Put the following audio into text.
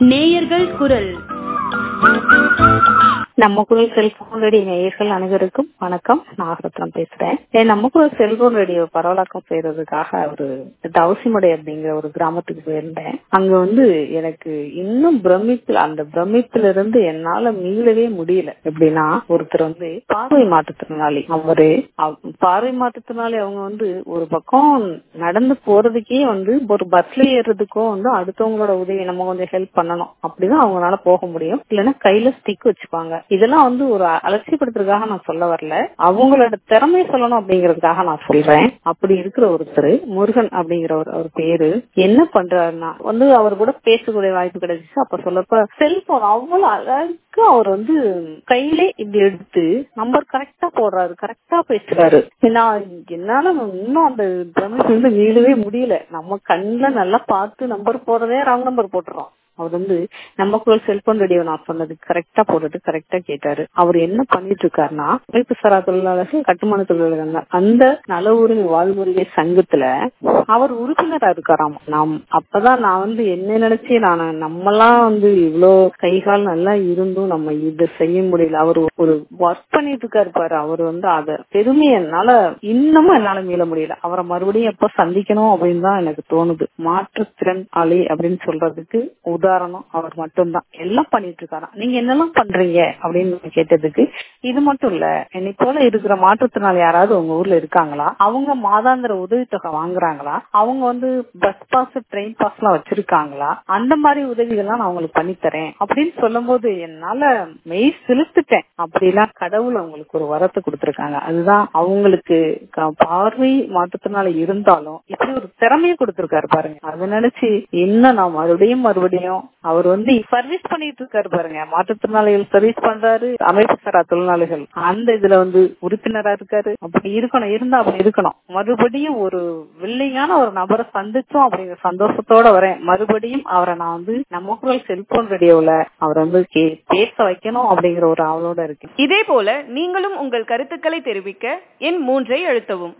நேயர்கள் குரல் நம்ம குரல் செல்போன் ரேடியோ நேயர்கள் அனைவருக்கும் வணக்கம் நாகரத்னம் பேசுறேன் ஏன் நம்ம குரல் செல்போன் ரேடியோ பரவலாக்கம் செய்யறதுக்காக ஒரு தவசிமடை அப்படிங்கிற ஒரு கிராமத்துக்கு போயிருந்தேன் அங்க வந்து எனக்கு இன்னும் பிரமிப்பு அந்த பிரமிப்புல இருந்து என்னால மீளவே முடியல எப்படின்னா ஒருத்தர் வந்து பார்வை மாற்றுத்திறனாளி அவரு அவ- பார்வை மாற்றுத்திறனாளி அவங்க வந்து ஒரு பக்கம் நடந்து போறதுக்கே வந்து ஒரு பஸ்ல ஏறுறதுக்கோ வந்து அடுத்தவங்களோட உதவி நம்ம கொஞ்சம் ஹெல்ப் பண்ணணும் அப்படிதான் அவங்களால போக முடியும் இல்லைன்னா கையில ஸ்டிக் வச்சுப்பாங்க இதெல்லாம் வந்து ஒரு அலட்சியப்படுத்துறதுக்காக நான் சொல்ல வரல அவங்களோட திறமையை சொல்லணும் அப்படிங்கறதுக்காக நான் சொல்றேன் அப்படி இருக்கிற ஒருத்தர் முருகன் அப்படிங்கிற ஒரு அவர் பேரு என்ன பண்றாருன்னா வந்து அவர் கூட பேசக்கூடிய வாய்ப்பு கிடைச்சிச்சு அப்ப சொல்லப்ப செல்போன் அவ்வளவு அழகா அவர் வந்து கையிலே இப்படி எடுத்து நம்பர் கரெக்டா போடுறாரு கரெக்டா பேசுறாரு நான் என்னால இன்னும் அந்த பிரமிப்பு வந்து மீளவே முடியல நம்ம கண்ணுல நல்லா பார்த்து நம்பர் போடுறதே ராங் நம்பர் போட்டுறோம் அவர் வந்து நம்ம குரல் செல்போன் ரேடியோ நான் சொன்னது கரெக்டா போட்டுட்டு கரெக்டா கேட்டாரு அவர் என்ன பண்ணிட்டு இருக்காருன்னா அமைப்பு சாரா தொழிலாளர்கள் கட்டுமான தொழிலாளர்கள் அந்த நல உரிமை வாழ்முறை சங்கத்துல அவர் உறுப்பினரா இருக்காராம் நாம் அப்பதான் நான் வந்து என்ன நினைச்சு நான் நம்மலாம் வந்து இவ்வளோ கை கால் நல்லா இருந்தும் நம்ம இதை செய்ய முடியல அவர் ஒரு ஒர்க் பண்ணிட்டு இருக்காரு பாரு அவர் வந்து அத பெருமை என்னால இன்னமும் என்னால மீள முடியல அவரை மறுபடியும் எப்ப சந்திக்கணும் அப்படின்னு தான் எனக்கு தோணுது மாற்றுத்திறன் ஆளி அப்படின்னு சொல்றதுக்கு உதாரணம் அவர் மட்டும்தான் எல்லாம் பண்ணிட்டு இருக்காராம் நீங்க என்னெல்லாம் பண்றீங்க அப்படின்னு கேட்டதுக்கு இது மட்டும் இல்ல என்னை போல இருக்கிற மாற்றுத்திறனாளி யாராவது உங்க ஊர்ல இருக்காங்களா அவங்க மாதாந்திர உதவித்தொகை வாங்குறாங்களா அவங்க வந்து பஸ் பாஸ் ட்ரெயின் பாஸ் எல்லாம் வச்சிருக்காங்களா அந்த மாதிரி உதவிகள்லாம் நான் அவங்களுக்கு பண்ணித்தரேன் அப்படின்னு சொல்லும் போது என்னால மெய் சிலுத்துட்டேன் அப்படிலாம் கடவுள் அவங்களுக்கு ஒரு வரத்தை கொடுத்திருக்காங்க அதுதான் அவங்களுக்கு க- பார்வை மாற்றத்தினால இருந்தாலும் இப்படி ஒரு திறமையை கொடுத்திருக்காரு பாருங்க அதை நினைச்சு இன்னும் நான் மறுபடியும் மறுபடியும் அவர் வந்து சர்வீஸ் பண்ணிட்டு இருக்காரு பாருங்க மாற்றுத்திறனாளிகள் சர்வீஸ் பண்றாரு அமைப்பு சாரா தொழிலாளிகள் அந்த இதுல வந்து உறுப்பினரா இருக்காரு அப்படி இருக்கணும் இருந்தா அப்படி இருக்கணும் மறுபடியும் ஒரு வெள்ளையான ஒரு நபரை சந்திச்சோம் அப்படிங்கிற சந்தோஷத்தோட வரேன் மறுபடியும் அவரை நான் வந்து நம்ம குரல் செல்போன் ரேடியோல அவரை வந்து கே- பேச வைக்கணும் அப்படிங்கிற ஒரு ஆவலோட இருக்கேன் இதே போல நீங்களும் உங்கள் கருத்துக்களை தெரிவிக்க எண் மூன்றை அழுத்தவும்